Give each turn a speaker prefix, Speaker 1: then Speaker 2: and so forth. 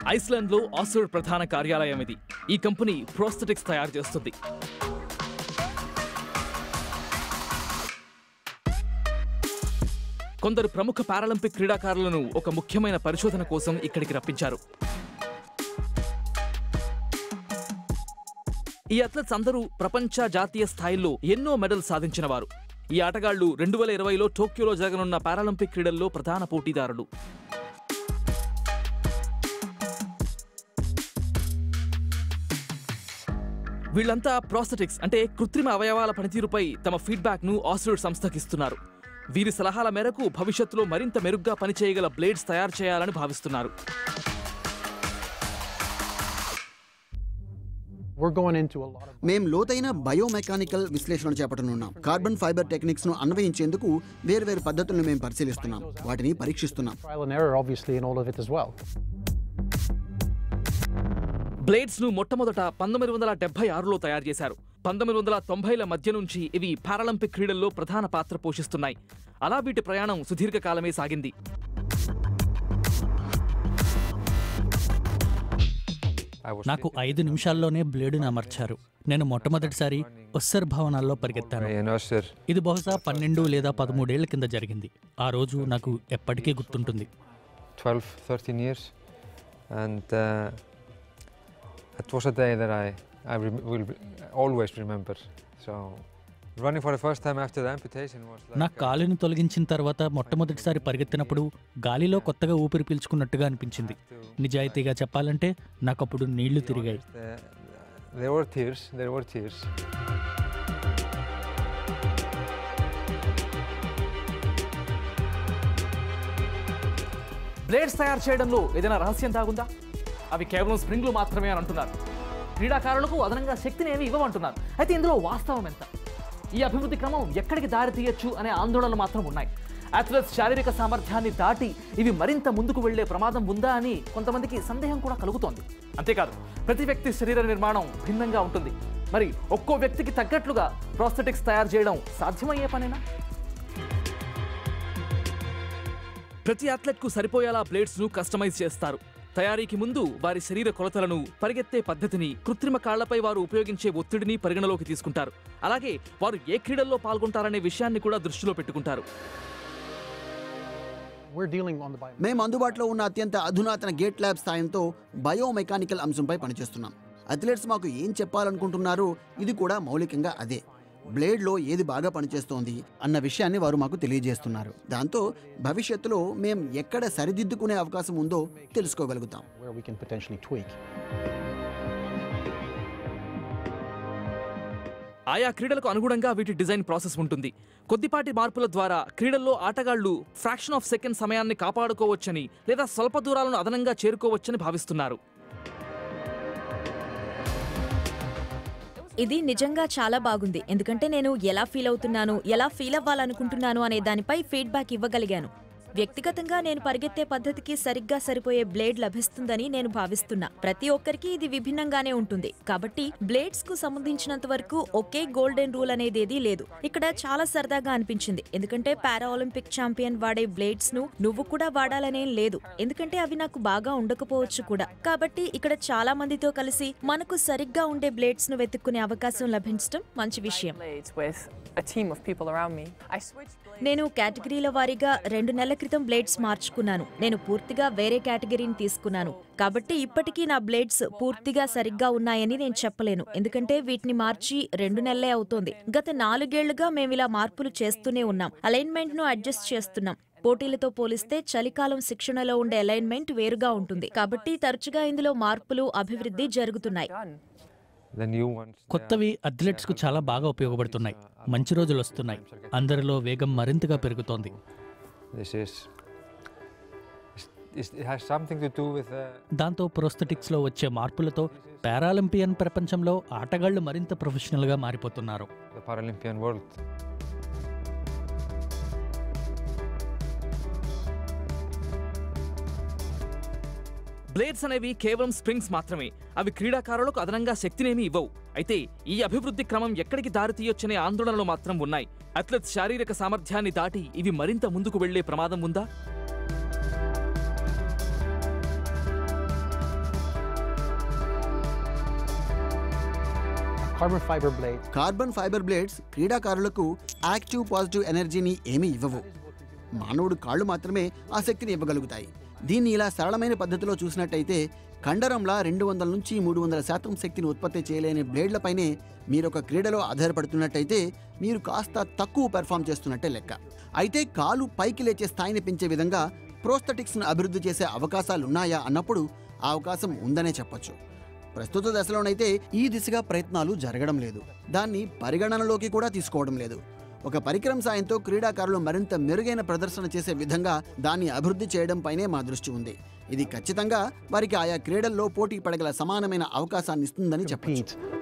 Speaker 1: ఐస్లాండ్లో ఆసర్డ్ ప్రధాన కార్యాలయం ఇది ఈ కంపెనీ ప్రోస్థెటిక్స్ తయారు చేస్తుంది కొందరు ప్రముఖ పారాలింపిక్ క్రీడాకారులను ఒక ముఖ్యమైన పరిశోధన కోసం ఇక్కడికి రప్పించారు ఈ అథ్లెట్స్ అందరూ ప్రపంచ జాతీయ స్థాయిల్లో ఎన్నో మెడల్స్ సాధించిన వారు ఈ ఆటగాళ్లు రెండు వేల ఇరవైలో టోక్యోలో జరగనున్న పారాలింపిక్ క్రీడల్లో ప్రధాన పోటీదారులు వీళ్ళంతా ప్రాస్థెటిక్స్ అంటే కృత్రిమ అవయవాల పనితీరుపై తమ ఫీడ్బ్యాక్ ను ఆస్ట్రేడ్ సంస్థకి ఇస్తున్నారు వీరి సలహాల మేరకు భవిష్యత్తులో మరింత మెరుగ్గా పనిచేయగల బ్లేడ్స్ తయారు చేయాలని భావిస్తున్నారు
Speaker 2: We're going into a lot of
Speaker 3: మేం లోతైన బయోమెకానికల్ విశ్లేషణ చేపట్టనున్నాం కార్బన్ ఫైబర్ టెక్నిక్స్ ను అన్వయించేందుకు వేర్వేరు పద్ధతులను మేము పరిశీలిస్తున్నాం వాటిని పరీక్షిస్తున్నాం
Speaker 2: trial and error, obviously, in all of it as well.
Speaker 1: Blades ను మొట్టమొదట పంతొమ్మిది వందల డెబ్బై ఆరులో తయారు చేశారు పంతొమ్మిది వందల తొంభైల మధ్య నుంచి ఇవి పారాలింపిక్ క్రీడల్లో ప్రధాన పాత్ర పోషిస్తున్నాయి అలా వీటి ప్రయాణం సుదీర్ఘకాలమే సాగింది
Speaker 4: నాకు ఐదు నిమిషాల్లోనే బ్లేడుని అమర్చారు నేను మొట్టమొదటిసారి ఒస్సర్ భవనాల్లో పరిగెత్తాను
Speaker 5: in Öster
Speaker 4: ఇది బహుశా పన్నెండు లేదా పదమూడేళ్ల కింద జరిగింది ఆ రోజు నాకు ఎప్పటికీ గుర్తుంటుంది
Speaker 5: 12, 13 years, and uh, it was a day that I, I rem- will be- always remember. So, running for the first time after the amputation was like.
Speaker 4: నా కాలుని తొలగించిన తర్వాత మొట్టమొదటిసారి పరిగెత్తినప్పుడు గాలిలో కొత్తగా ఊపిరి పీల్చుకున్నట్టుగా అనిపించింది నిజాయితీగా చెప్పాలంటే నాకు అప్పుడు నీళ్లు తిరిగాయి
Speaker 5: uh, there were tears, there were tears.
Speaker 1: Blades తయారు చేయడంలో ఏదైనా రహస్యం దాగుందా అవి కేవలం స్ప్రింగ్లు మాత్రమే అని అంటున్నారు క్రీడాకారులకు అదనంగా శక్తిని ఏమి ఇవ్వమంటున్నారు అయితే ఇందులో వాస్తవం ఎంత ఈ అభివృద్ధి క్రమం ఎక్కడికి దారి తీయొచ్చు అనే ఆందోళనలు మాత్రం ఉన్నాయి అథ్లెట్స్ శారీరక సామర్థ్యాన్ని దాటి ఇవి మరింత ముందుకు వెళ్లే ప్రమాదం ఉందా అని కొంతమందికి సందేహం కూడా కలుగుతోంది అంతేకాదు ప్రతి వ్యక్తి శరీర నిర్మాణం భిన్నంగా ఉంటుంది మరి ఒక్కో వ్యక్తికి తగ్గట్లుగా ప్రోస్థెటిక్స్ తయారు చేయడం సాధ్యమయ్యే పనేనా ప్రతి అథ్లెట్కు సరిపోయేలా బ్లేడ్స్ ను కస్టమైజ్ చేస్తారు తయారీకి ముందు వారి శరీర కొలతలను పరిగెత్తే పద్ధతిని కృత్రిమ కాళ్లపై వారు ఉపయోగించే ఒత్తిడిని పరిగణలోకి తీసుకుంటారు అలాగే వారు ఏ క్రీడల్లో పాల్గొంటారనే విషయాన్ని కూడా దృష్టిలో పెట్టుకుంటారు
Speaker 2: We're dealing on the bio.
Speaker 3: మేము అందుబాటులో ఉన్న అత్యంత అధునాతన గేట్ ల్యాబ్ సాయంతో బయోమెకానికల్ అంశంపై పనిచేస్తున్నాం అథ్లెట్స్ మాకు ఏం చెప్పాలనుకుంటున్నారో ఇది కూడా మౌలికంగా అదే బ్లేడ్లో ఏది బాగా పనిచేస్తోంది అన్న విషయాన్ని వారు మాకు తెలియజేస్తున్నారు దాంతో భవిష్యత్తులో మేం ఎక్కడ సరిదిద్దుకునే అవకాశం ఉందో తెలుసుకోగలుగుతాం
Speaker 2: where we can potentially tweak.
Speaker 1: ఆయా క్రీడలకు అనుగుణంగా వీటి డిజైన్ ప్రాసెస్ ఉంటుంది కొద్దిపాటి మార్పుల ద్వారా క్రీడల్లో ఆటగాళ్లు ఫ్రాక్షన్ ఆఫ్ సెకండ్ సమయాన్ని కాపాడుకోవచ్చని లేదా స్వల్ప దూరాలను అదనంగా చేరుకోవచ్చని భావిస్తున్నారు
Speaker 6: ఇది నిజంగా చాలా బాగుంది ఎందుకంటే నేను ఎలా ఫీల్ అవుతున్నాను ఎలా ఫీల్ అవ్వాలనుకుంటున్నాను అనే దానిపై ఫీడ్బ్యాక్ ఇవ్వగలిగాను వ్యక్తిగతంగా నేను పరిగెత్తే పద్ధతికి సరిగ్గా సరిపోయే బ్లేడ్ లభిస్తుందని నేను భావిస్తున్నా ప్రతి ఒక్కరికి ఇది విభిన్నంగానే ఉంటుంది కాబట్టి బ్లేడ్స్ కు సంబంధించినంత వరకు ఒకే గోల్డెన్ రూల్ అనేది ఏదీ లేదు ఇక్కడ చాలా సరదాగా అనిపించింది ఎందుకంటే పారా ఒలింపిక్ ఛాంపియన్ వాడే బ్లేడ్స్ ను నువ్వు కూడా వాడాలనేం లేదు ఎందుకంటే అవి నాకు బాగా ఉండకపోవచ్చు కూడా కాబట్టి ఇక్కడ చాలా మందితో కలిసి మనకు సరిగ్గా ఉండే బ్లేడ్స్ ను వెతుక్కునే అవకాశం లభించడం మంచి విషయం
Speaker 7: blades with a team of people around me. I switched blades.
Speaker 6: నేను కేటగిరీల వారీగా రెండు నెలల క్రితం బ్లేడ్స్ మార్చుకున్నాను నేను పూర్తిగా వేరే కేటగిరీని తీసుకున్నాను కాబట్టి ఇప్పటికీ నా బ్లేడ్స్ పూర్తిగా సరిగ్గా ఉన్నాయని నేను చెప్పలేను ఎందుకంటే వీటిని మార్చి రెండు నెలలే అవుతోంది గత నాలుగేళ్లుగా మేము ఇలా మార్పులు చేస్తూనే ఉన్నాం అలైన్మెంట్ ను అడ్జస్ట్ చేస్తున్నాం పోటీలతో పోలిస్తే చలికాలం శిక్షణలో ఉండే అలైన్మెంట్ వేరుగా ఉంటుంది కాబట్టి తరచుగా ఇందులో మార్పులు అభివృద్ధి జరుగుతున్నాయి
Speaker 7: Done.
Speaker 5: The new ones. they
Speaker 4: కొత్తవి అథ్లెట్స్కు చాలా బాగా ఉపయోగపడుతున్నాయి మంచి రోజులు వస్తున్నాయి అందరిలో వేగం మరింతగా పెరుగుతోంది
Speaker 5: are- This is. is- It has something to do with uh,
Speaker 4: దాంతో ప్రోస్థెటిక్స్లో వచ్చే మార్పులతో పారాలింపియన్ ప్రపంచంలో ఆటగాళ్లు మరింత ప్రొఫెషనల్గా మారిపోతున్నారు
Speaker 5: the Paralympian world.
Speaker 1: బ్లేడ్స్ అనేవి కేవలం స్ప్రింగ్స్ మాత్రమే అవి క్రీడాకారులకు అదనంగా శక్తినేమీ ఇవ్వవు అయితే ఈ అభివృద్ధి క్రమం ఎక్కడికి దారి తీయొచ్చనే ఆందోళనలు మాత్రం ఉన్నాయి అథ్లెట్స్ శారీరక సామర్థ్యాన్ని దాటి ఇవి మరింత ముందుకు వెళ్లే ప్రమాదం ఉందా
Speaker 2: Carbon fiber blades
Speaker 3: carbon fibre blades క్రీడాకారులకు యాక్టివ్ పాజిటివ్ ఎనర్జీని ఏమీ ఇవ్వవు మానవుడు కాళ్ళు మాత్రమే ఆ శక్తిని ఇవ్వగలుగుతాయి దీన్ని ఇలా సరళమైన పద్ధతిలో చూసినట్టయితే కండరంలా రెండు వందల నుంచి మూడు వందల శాతం శక్తిని ఉత్పత్తి చేయలేని బ్లేడ్లపైనే మీరు ఒక క్రీడలో ఆధారపడుతున్నట్టయితే మీరు కాస్త తక్కువ పెర్ఫామ్ చేస్తున్నట్టే లెక్క అయితే కాలు పైకి లేచే స్థాయిని పెంచే విధంగా ప్రోస్థెటిక్స్ను అభివృద్ధి చేసే అవకాశాలున్నాయా అన్నప్పుడు ఆ అవకాశం ఉందనే చెప్పొచ్చు ప్రస్తుత దశలోనైతే ఈ దిశగా ప్రయత్నాలు జరగడం లేదు దాన్ని పరిగణనలోకి కూడా తీసుకోవడం లేదు ఒక పరికరం సాయంతో క్రీడాకారులు మరింత మెరుగైన ప్రదర్శన చేసే విధంగా దాన్ని అభివృద్ధి చేయడం పైనే మా దృష్టి ఉంది ఇది ఖచ్చితంగా వారికి ఆయా క్రీడల్లో పోటీ పడగల సమానమైన అవకాశాన్ని ఇస్తుందని చెప్పచ్చు
Speaker 2: compete